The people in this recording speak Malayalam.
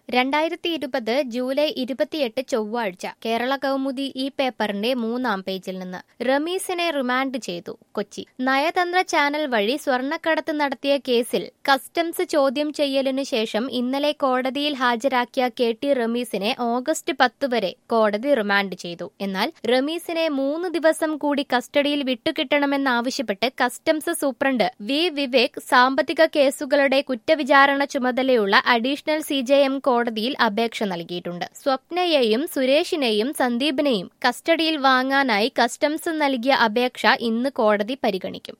രണ്ടായിരത്തി ഇരുപത് ജൂലൈ ഇരുപത്തിയെട്ട് ചൊവ്വാഴ്ച കേരള കൗമുദി ഈ പേപ്പറിന്റെ മൂന്നാം പേജിൽ നിന്ന് റമീസിനെ റിമാൻഡ് ചെയ്തു കൊച്ചി നയതന്ത്ര ചാനൽ വഴി സ്വർണ്ണക്കടത്ത് നടത്തിയ കേസിൽ കസ്റ്റംസ് ചോദ്യം ചെയ്യലിനു ശേഷം ഇന്നലെ കോടതിയിൽ ഹാജരാക്കിയ കെ ടി റമീസിനെ ഓഗസ്റ്റ് പത്ത് വരെ കോടതി റിമാൻഡ് ചെയ്തു എന്നാൽ റമീസിനെ മൂന്ന് ദിവസം കൂടി കസ്റ്റഡിയിൽ വിട്ടുകിട്ടണമെന്നാവശ്യപ്പെട്ട് കസ്റ്റംസ് സൂപ്രണ്ട് വി വിവേക് സാമ്പത്തിക കേസുകളുടെ കുറ്റവിചാരണ ചുമതലയുള്ള അഡീഷണൽ സി ജെ എം കോടതിയിൽ അപേക്ഷ നൽകിയിട്ടുണ്ട് സ്വപ്നയെയും സുരേഷിനെയും സന്ദീപിനെയും കസ്റ്റഡിയിൽ വാങ്ങാനായി കസ്റ്റംസ് നൽകിയ അപേക്ഷ ഇന്ന് കോടതി പരിഗണിക്കും